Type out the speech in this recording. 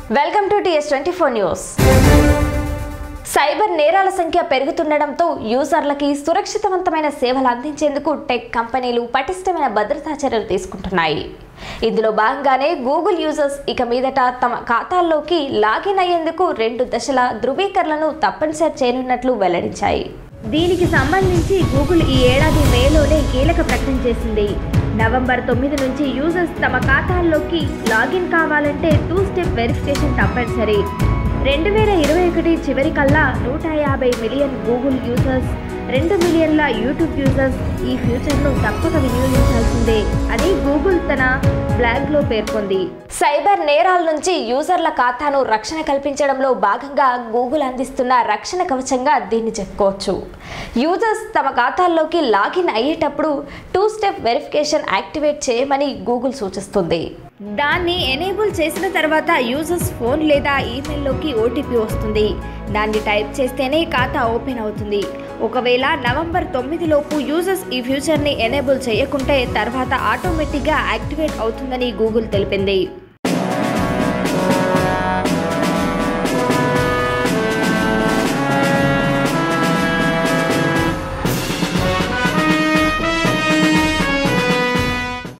welcome to TS twenty four news cyber నేరాల సంఖ్య పెరుగుతుండటంతో యూజర్లకి సురక్షితవంతమైన సేవలు అందించేందుకు టెక్ కంపెనీలు పటిష్టమైన భద్రతా చర్యలు తీసుకుంటున్నాయి ఇందులో భాగంగానే గూగుల్ యూజర్స్ ఇక మీదట తమ ఖాతాల్లోకి లాగిన్ అయ్యేందుకు రెండు దశల ధృవీకరణను తప్పనిసరి చేయనున్నట్లు వెల్లడించాయి దీనికి సంబంధించి గూగుల్ ఈ ఏడాది మేలోనే కీలక ప్రకటన చేసింది నవంబర్ తొమ్మిది నుంచి యూజర్స్ తమ ఖాతాల్లోకి లాగిన్ కావాలంటే టూ స్టెప్ వెరిఫికేషన్ తప్పనిసరి రెండు వేల ఇరవై ఒకటి చివరి కల్లా నూట యాభై మిలియన్ గూగుల్ యూజర్స్ రెండు మిలియన్ల యూట్యూబ్ యూజర్స్ ఈ ఫ్యూచర్ను తప్పక వినియోగించాల్సిందే అని గూగుల్ తన బ్లాగ్లో పేర్కొంది సైబర్ నేరాల నుంచి యూజర్ల ఖాతాను రక్షణ కల్పించడంలో భాగంగా గూగుల్ అందిస్తున్న రక్షణ కవచంగా దీన్ని చెప్పుకోవచ్చు యూజర్స్ తమ ఖాతాల్లోకి లాగిన్ అయ్యేటప్పుడు టూ స్టెప్ వెరిఫికేషన్ యాక్టివేట్ చేయమని గూగుల్ సూచిస్తుంది దాన్ని ఎనేబుల్ చేసిన తర్వాత యూజర్స్ ఫోన్ లేదా ఈమెయిల్లోకి ఓటీపీ వస్తుంది దాన్ని టైప్ చేస్తేనే ఖాతా ఓపెన్ అవుతుంది ఒకవేళ నవంబర్ తొమ్మిది లోపు యూజర్స్ ఈ ఫ్యూచర్ని ఎనేబుల్ చేయకుంటే తర్వాత ఆటోమేటిక్గా యాక్టివేట్ అవుతుందని గూగుల్ తెలిపింది